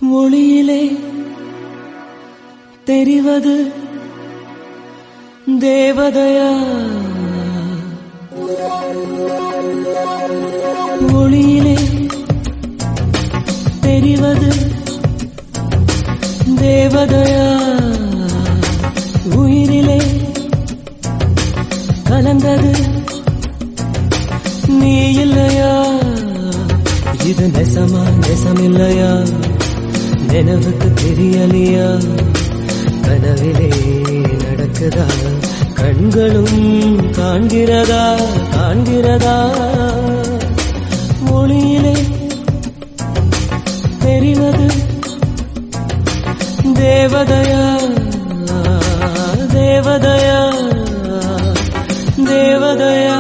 ஒளியிலே தெரிவது தேவதையா ஒளியிலே தெரிவது தேவதையா உயிரிலே கலந்தது நீ இல்லையா இது நெசமா நெசமில்லையா நினைவுக்கு தெரியலையா கனவிலே நடக்குதா கண்களும் காண்கிறதா காண்கிறதா மொழியிலே தெரிவது தேவதையா தேவதையா தேவதையா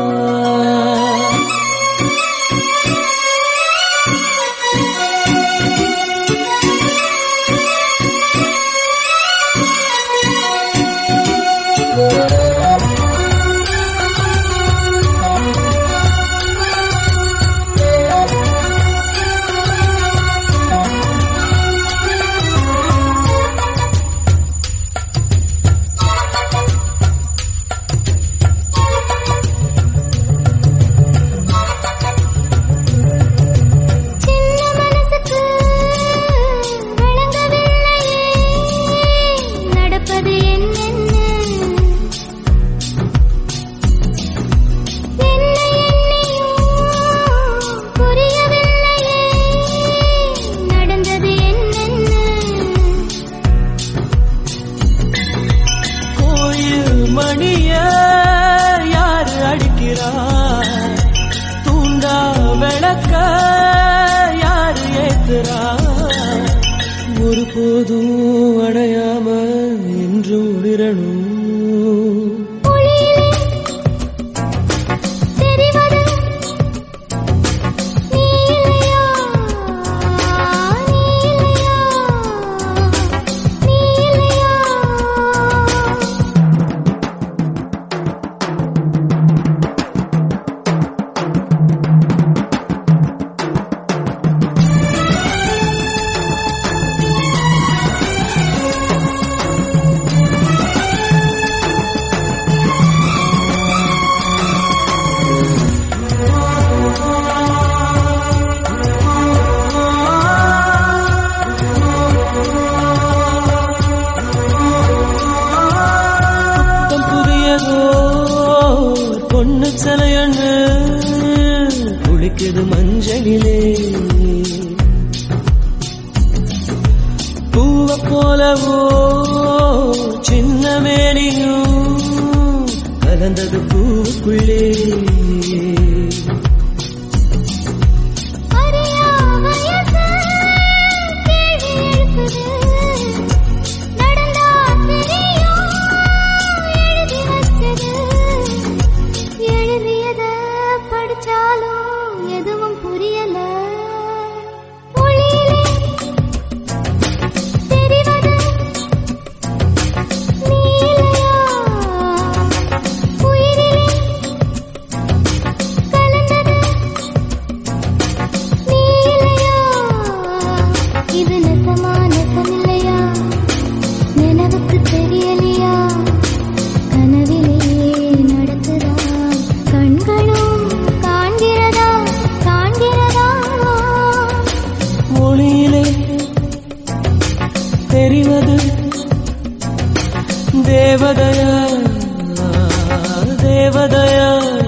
சின்ன மனசுக்கு விளங்கவில்லையே நடப்பது என்னென்ன என்ன எண்ணியும் புரியவில்லையே நடந்தது என்னென்ன கோயில் மணிய யாரு அடிக்கிறா தூண்டா விளக்க யாரு ஏத்துறா ஒரு போதும் அடையாம என்றும் விடணும் ஒளியிலே தெரிவது நீ இல்லையா நீ இல்லையா நீ இல்லையா புத்தம் புதியதோ பொண்ணு சிலையண்ணு குளிக்குது மஞ்சளிலே பூவ போலவோ சின்ன மேனியும் கலந்தது பூவுக்குள்ளே அறியா வயசு கேள்வி எழுப்புது நடந்தா தெரியும் எழுதி வச்சது எழுதியத படிச்சாலும் எதுவும் புரியல ஒளியிலே தெரிவது நீ இல்லையா உயிரிலே கலந்தது நீ இல்லையா இது நெசமா நெசமில்லையா நினைவுக்கு தெரியலையா கனவிலே நடக்குதா கண்களும் காண்கிறதா காண்கிறதா மொழியிலே தெரிவது தேவதையா தேவதையா